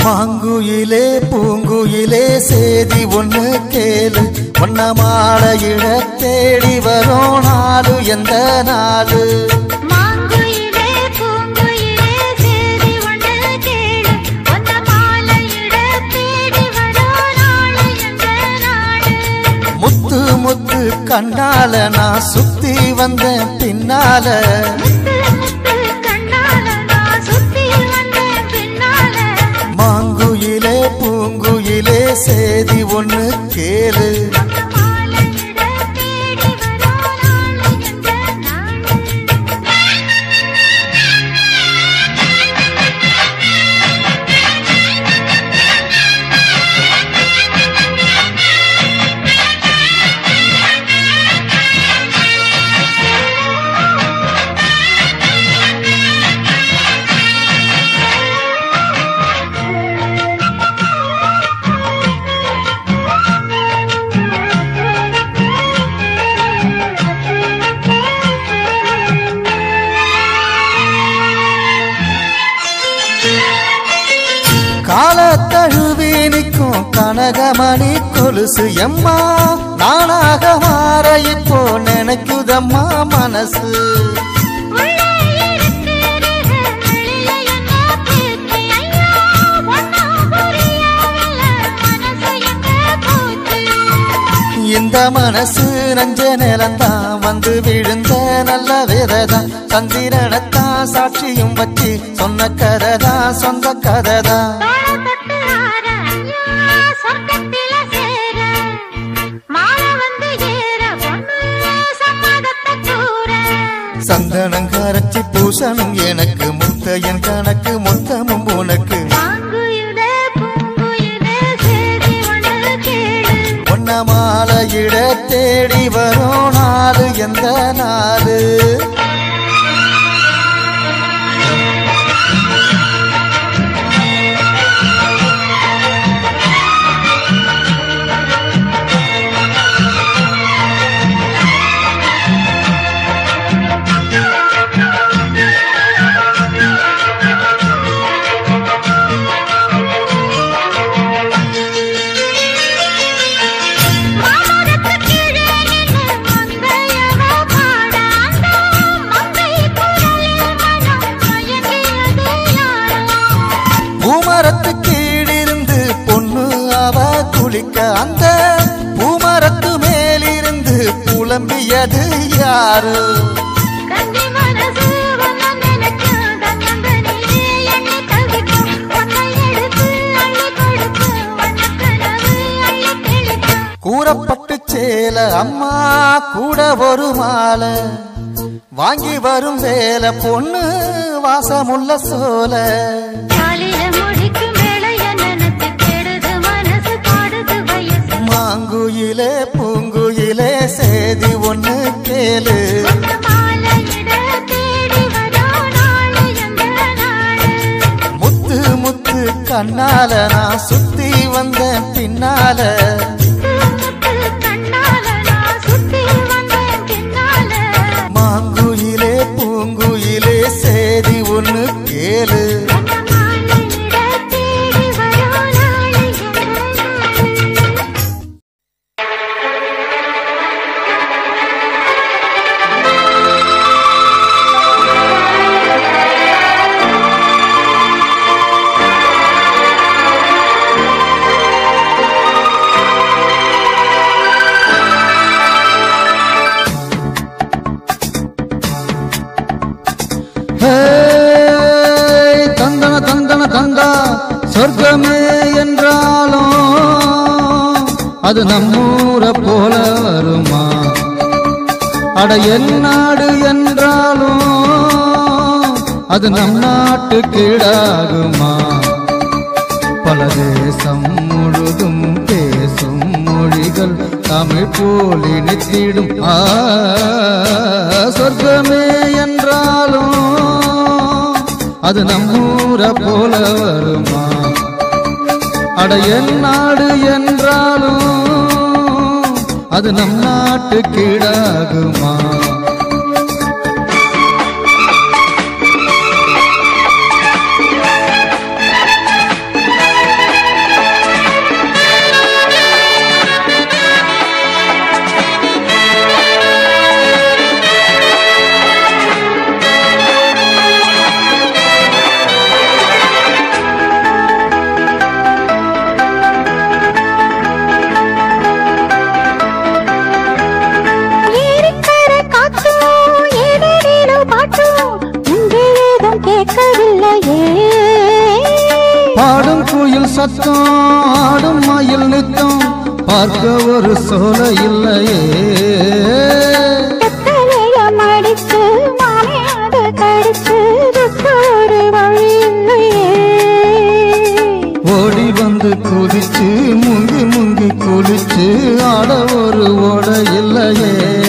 மாங்குயிலே பூங்குயிலே சேதி ஒண்ணு கேளு ஒன்ன மாலையிட தேடி வரும் நாளு எந்த நாளு மாங்குயிலே பூங்குயிலே சேதி ஒன்று கேளு ஒன்ன மாலையிட தேடி வரோ நாளு என்ற நாடு முத்து முத்து கண்ணால நான் சுத்தி வந்தேன் பின்னால முத்து முத்து கண்ணால நான் சுத்தி வந்தேன் பின்னால மாங்குயிலே பூங்குயிலே சேதி ஒண்ணு கேளு ஒன்ன மாலையிட தேடி வரோ நாளு என்ற நாடு கால தழுவி நிற்கும் கனகமணி கொலுசு எம்மா நானாக மாற இப்போ நினைக்குதம்மா மனசு உள்ளே இருக்கிறது வெளியில என்ன பேச்சு ஐயா ஒன்னும் புரியவில்லை மனசு எங்க போச்சு இந்த மனசு நஞ்ச நிலந்தான் வந்து விழுந்த நல்ல விரதான் சந்திரனத்தான் சாட்சியும் வச்சு சொன்ன கதைதான் சொந்த கதைதான் தோளத்தட்டு ஆற ஐயா சொர்க்கத்தில சேர மாலை வந்து ஏற பொண்ணு சம்மதத்தை கூற சந்தனம் கரைச்சி பூசணும் எனக்கு முத்தையன் கணக்கு மொத்தமும் உனக்கு மாங்குயிலே பூங்குயிலே சேதி ஒன்று கேளு பொன்ன மாலையிட தேடி வரும் நாடு எந்த நாடு மாமரத்து கீழே நின்னு மங்கையவ பாட அந்த மங்கை குரலில் மனம் மயங்கியது யாரோ பூமரத்து கீழிருந்து பொண்ணு அவ குளிக்க அந்த பூமரத்து மேலிருந்து புலம்பியது யாரு கன்னி மனசு உன்னை நினைக்கும் கண்ணந்தனிலே எண்ணி தவிக்கும் உன்னை எடுத்து அள்ளி கொடுக்கும் வண்ணக்கனவு அள்ளி தெளிக்கும் கூறப்பட்டு சேல அம்மா கூட ஒரு மாலை வாங்கி வரும் வேலை பொண்ணு வாசமுள்ள சோல காலில முடிக்கும் வேளைய நினைச்சு கெடுது மனசு பாடுது வயசு மாங்குயிலே பூங்குயிலே சேதி ஒண்ணு கேளு உன்ன மாலையிட தேடி வரோ நாளு எந்த நாடு முத்து முத்து கண்ணால நான் சுத்தி வந்தேன் பின்னால முத்து கண்ணால நான் சுத்தி வந்தேன் பின்னால மாங்குயிலே பூங்குயிலே சேதி ஒண்ணு கேளு உன்ன மாலையிட தேடி வரோ நாளு எந்த நாடு ஹேய், தந்தன தந்தன தந்தா சொர்க்கமே என்றாலும் அது நம்மூரை போல வருமா அட என் நாடு என்றாலும் அது நம் நாட்டு கீழாகுமா பல தேசம் முழுதும் பேசும் மொழிகள் தமிழ் போல் இணைத்திடும் ஆ, சொர்க்கமே என்றாலும் அது நம்மூரை போல வருமா அட என் நாடு என்றாலும் அது நம் நாட்டு கீழாகுமா குயில் சத்தம் ஆடும் மயில் நித்தம் பார்க்க ஒரு சோல இல்லையே கத்தலைய மடிச்சு மாமே அத கடிச்சு துக்க ஒரு வழி இல்லையே ஓடி வந்து குதிச்சு முங்கி முங்கி குளிச்சு ஆட ஒரு ஓட இல்லையே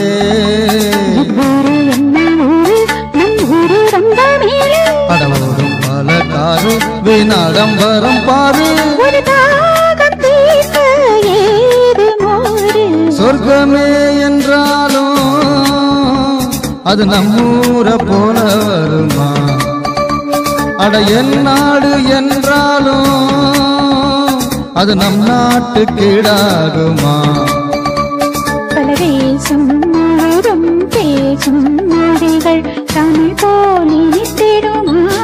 ஊரு என்ன ஊரு நம் ஊரு ரொம்ப மேலே அடவோடும் பல காரு வீணாடம்பரம் பாரு ஒரு தாகம் தீர்க்க ஏது மோரு சொர்க்கமே என்றாலும் அது நம்மூரை போல வருமா அட என் நாடு என்றாலும் அது நம் நாட்டு கீழாகுமா பல தேசம் முழுதும் பேசும் மொழிகள் தமிழ் போலி திடுமா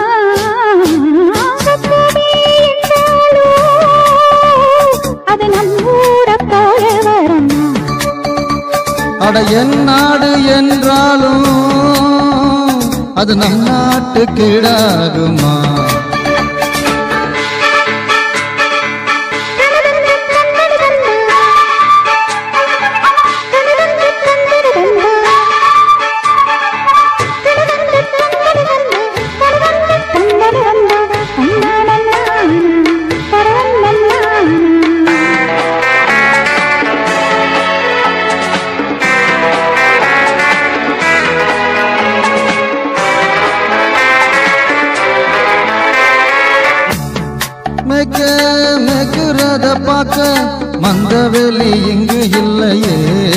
சத்தமே என்றாலோ அது நம் ஊரை போல வருமா அட என் நாடு என்றாலும் அது நம் நாட்டு கீழாகுமா மெக்க மெக்குறத பார்க்க மந்தவெளி இங்கு இல்லையே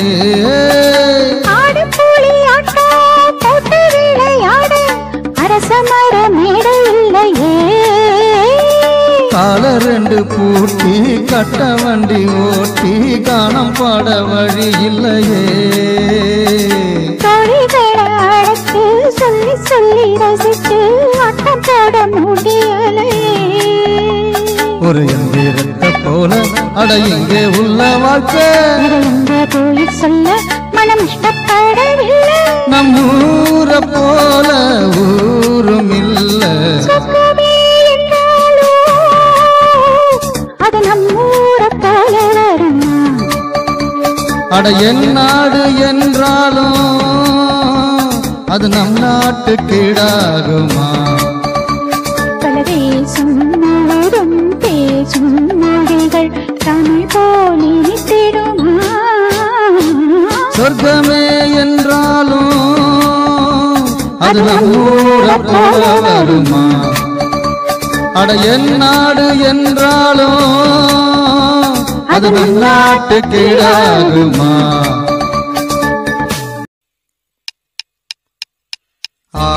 ஆடு புலி ஆட்டம் போட்டு விளையாட அரச மர மேடை இல்லையே கால ரெண்டு பூட்டி கட்ட வண்டி ஓட்டி காணம் பாட வழி இல்லையே தொழில்களை அழைத்து சொல்லி சொல்லி ரசித்து ஆட்டம் போட முடியலையே ஒரு எந்திரத்தை போல அட இங்கே உள்ள வாழ்க்கை இதை எங்க போய் சொல்ல மனம் இஷ்டப்படவில்லை நம் ஊரை போல ஊரும் இல்ல சொர்க்கமே என்றாலோ அது நம் ஊரை போல வருமா அட என் நாடு என்றாலும் அது நம் நாட்டு கீழாகுமா பல தேசம் முழுதும் பேசும் மொழிகள் தமிழ் போலி திடுமா சொர்க்கமே என்றாலும் அது நம் ஊரை போல வருமா அட என் நாடு என்றாலும் அது நம் நாட்டு கீழாகுமா ஆ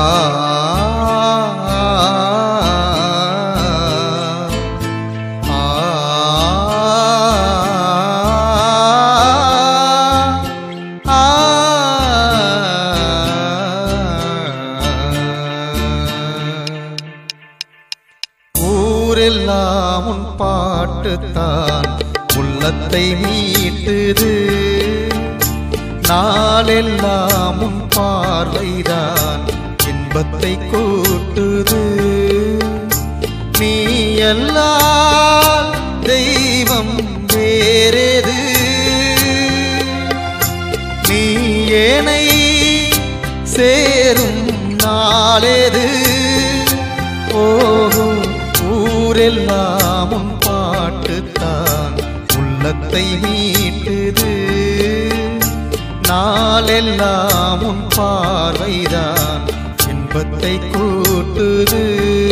ஊரெல்லாம் உன் பாட்டுத்தான் உள்ளத்தை மீட்டுது நாளெல்லாம் உன் பார்வைதான் இன்பத்தை கூட்டுது நீ எல்லால் தெய்வம் வேறேது நீ ஏனை சேரும் நாளேது ஓஹோ ஊரெல்லாம் உன் பாட்டுத்தான் உள்ளத்தை மீட்டுது நாளெல்லாம் உன் பார்வைதான் இன்பத்தை கூட்டுது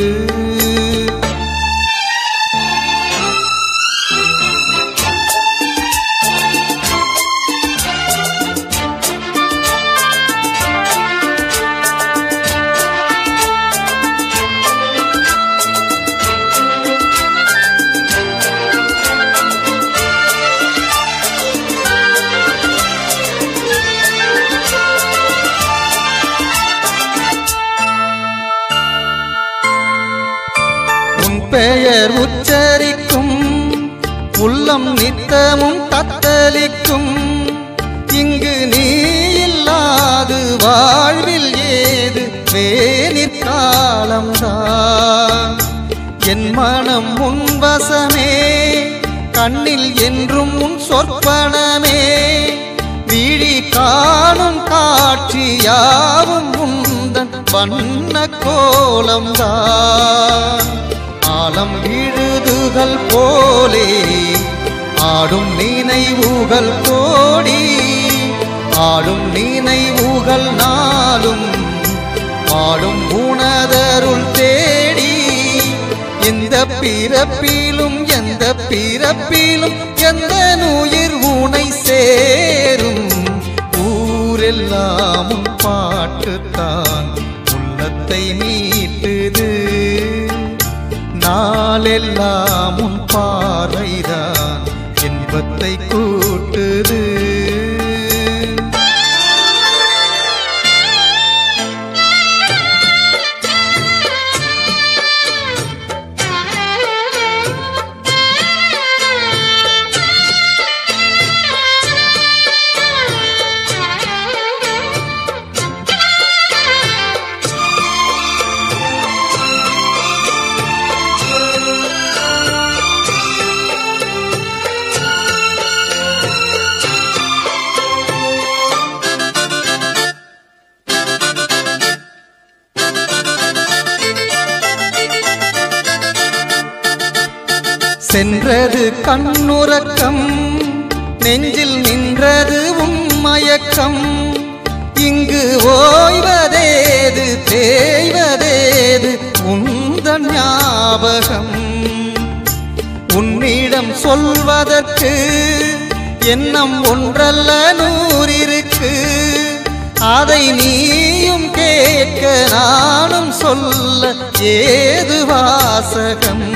உன் பெயர் உச்சரிக்கும் உள்ளம் நித்தமும் தத்தளிக்கும் இங்கு நீ இல்லாது வாழ்வில் ஏது வேனிற் காலம்தான் என் மனம் முன்வசமே கண்ணில் என்றும் உன் சொற்பனமே விழி காணும் காட்சியாவும் உந்தன் வண்ண கோலம்தான் ஆலம் விழுதுகள் போலே ஆடும் நினைவுகள் கோடி ஆடும் நினைவுகள் நாளும் பாடும் உணதருள் தேடி இந்த பிறப்பிலும் எந்த பிறப்பிலும் எந்த உயிர் உனை சேரும் ஊரெல்லாம் உன் பாட்டுத்தான் உள்ளத்தை மீட்டுது நாளெல்லாம் உன் பார்வைதான் இன்பத்தை கூட்டுது சென்றது கண்ணுறக்கம் நெஞ்சில் நின்றது உன் மயக்கம் இங்கு ஓய்வதேது தேய்வதேது உந்தன் ஞாபகம் உன்னிடம் சொல்வதற்கு எண்ணம் ஒன்றல்ல நூறிருக்கு அதை நீயும் கேட்க நானும் சொல்ல ஏது வாசகம்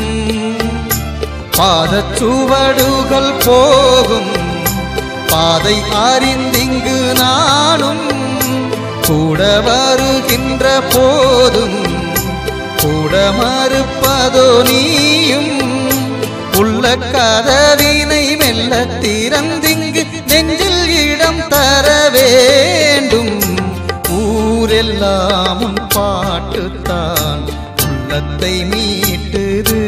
பாதச்சுவடுகள் போகும் பாதை அறிந்திங்கு நானும் கூட வருகின்ற போதும் கூட மறுப்பதோ நீயும் உள்ள கதவினை மெல்ல திறந்திங்கு நெஞ்சில் இடம் தர வேண்டும் ஊரெல்லாம் உன் பாட்டுத்தான் உள்ளத்தை மீட்டுது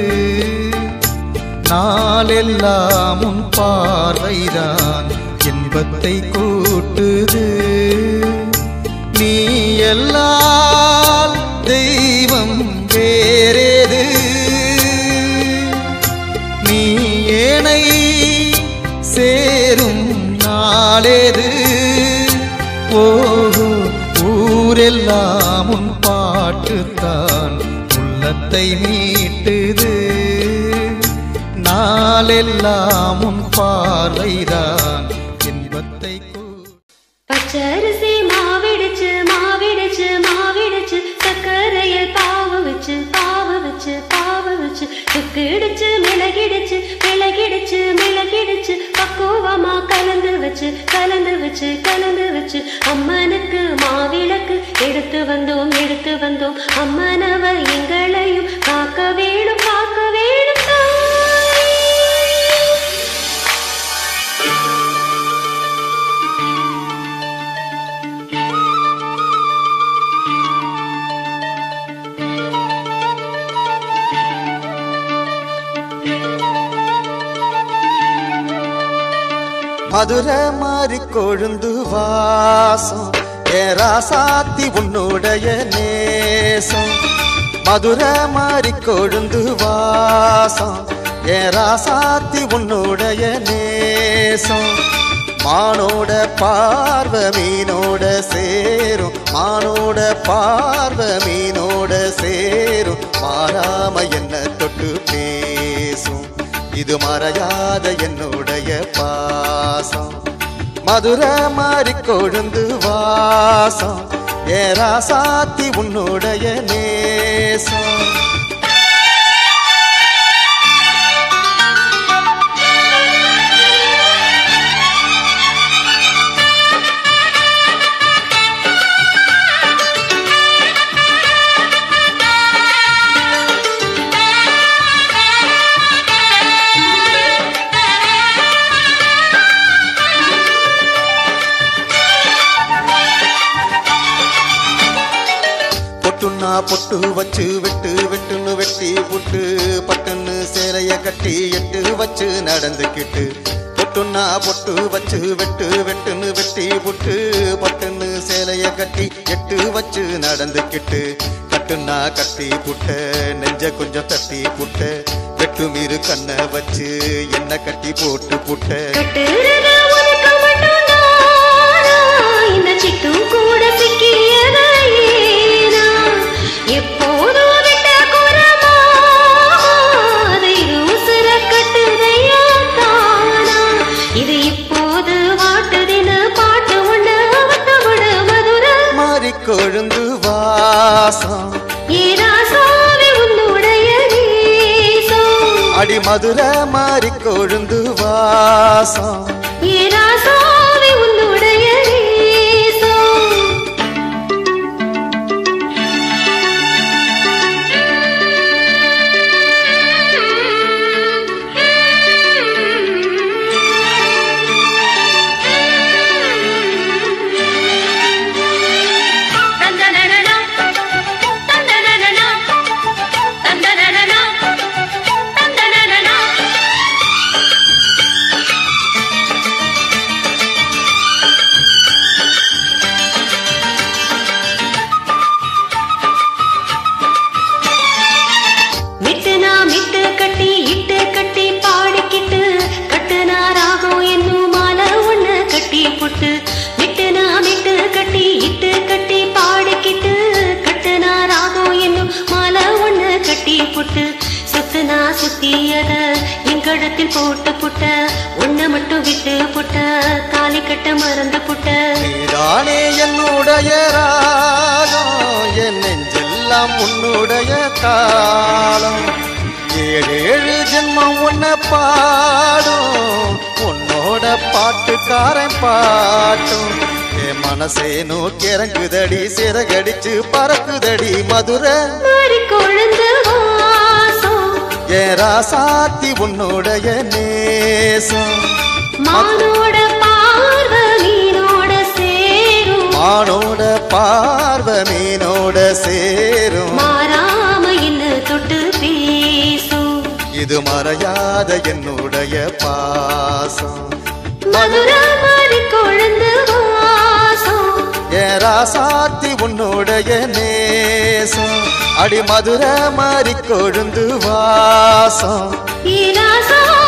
நாளெல்லாம் உன் பார்வைதான் இன்பத்தை கூட்டுது நீ எல்லால் தெய்வம் வேறேது நீ ஏனை சேரும் நாளேது ஓஹோ ஊரெல்லாம் உன் பாட்டுத்தான் உள்ளத்தை மீட்டுது நாளெல்லாம் உன் பார்வைதான் இன்பத்தை கூ பச்சரிசி மாவிடுச்சு மாவிடுச்சு மாவிடுச்சு சக்கரையில் பாவு வச்சு பாவு வச்சு பாவு வச்சு சுக்கிடுச்சு மிளகிடுச்சு மிளகிடுச்சு மிளகிடுச்சு பக்குவமா கலந்து வச்சு கலந்து வச்சு கலந்து வச்சு அம்மனுக்கு மாவிளக்கு எடுத்து வந்தோம் எடுத்து வந்தோம் அம்மனவ எங்களையும் காக்க வேணும் காக்க வேணும் தாய். மதுரை மாறி கொழுந்து வாசம் ஏராசாத்தி உன்னுடைய நேசம் மதுரை மாறி கொழுந்து வாசம் ஏராசாத்தி உன்னுடைய நேசம் மானோட பார்வ மீனோட சேரும் மானோட பார்வ மீனோட சேரும் மாறாம என்ன தொட்டு பேசும் இது மறையாத என்னுடைய பாசம் மதுரை மாறி கொழுந்து வாசம் ஏராசாத்தி உன்னுடைய நேசம் பொட்டுன்னா பொட்டு வச்சு வெட்டு வெட்டுன்னு வெட்டி வெட்டி புட்டு பட்டுன்னு சேலைய கட்டி எட்டு வச்சு நடந்துக்கிட்டு பொட்டுன்னா பொட்டு வச்சு வெட்டு வெட்டுன்னு வெட்டி புட்டு பட்டுன்னு சேலைய கட்டி எட்டு வச்சு நடந்துக்கிட்டு கட்டுன்னா கட்டி புட்ட நெஞ்ச கொஞ்சம் தட்டி புட்ட வெட்டு மீறு கண்ணை வச்சு என்ன கட்டி போட்டு புட்ட கட்டுறது உனக்கு மட்டும்தானா? இந்த சிட்டும் கூட சிக்கியது ஏனா? எப்போதும் விட்ட குரமா? அது இரு உசுர கட்டுதையா தானா? இது இப்போது வாட்டுதுன்னு பாட்டு ஒண்ணு அவத்த விட மதுர மாறி கொழுந்து வாசம் ஏராசாமி உன்னுடைய நேசம் அடி மதுரை மாறி கொழுந்து வாசம் ஏராசாமி உன்னுடைய நேசம் தந்தனனனா தந்தனனனா தந்தனனனா தந்தனனனா மிட்டுனா மிட்டு கட்டி இட்டு கட்டி பாடிக்கிட்டு கட்டுனா ராகம் என்னும் மாலை ஒண்ணு கட்டி புட்டு மிட்டுனா மிட்டு கட்டி இட்டு கட்டி பாடிக்கிட்டு கட்டுனா ராகம் என்னும் மாலை ஒண்ணு கட்டி புட்டு சுத்துனா சுத்தியத என் கழுத்தில் போட்டு புட்ட ஒண்ணு மட்டும் விட்டு புட்ட தாலி கட்ட மறந்து புட்ட நீதானே என்னுடைய ராகம் என் நெஞ்செல்லாம் உன்னுடைய தாளம் ஏழு ஏழு ஜென்மம் உன்னை பாடும் உன்னோட பாட்டுக்காரன் பாட்டும் என் மனசே நோக்கி இறங்குதடி சிறகடிச்சு பறக்குதடி மதுரை மாறி கொழுந்து வாசம் என் ராசாத்தி உன்னுடைய நேசம் மானோட பார்வை மீனோட சேரும் மானோட பார்வை மீனோட சேரும் மாறாம என்ன தொட்டு பேசும் இது மறையாத என்னுடைய பாசம் மதுரை மாறி கொழுந்து வாசம் என் ராசாத்தி உன்னுடைய நேசம் அடி மதுரை மாறி கொழுந்து வாசம் ஈராசா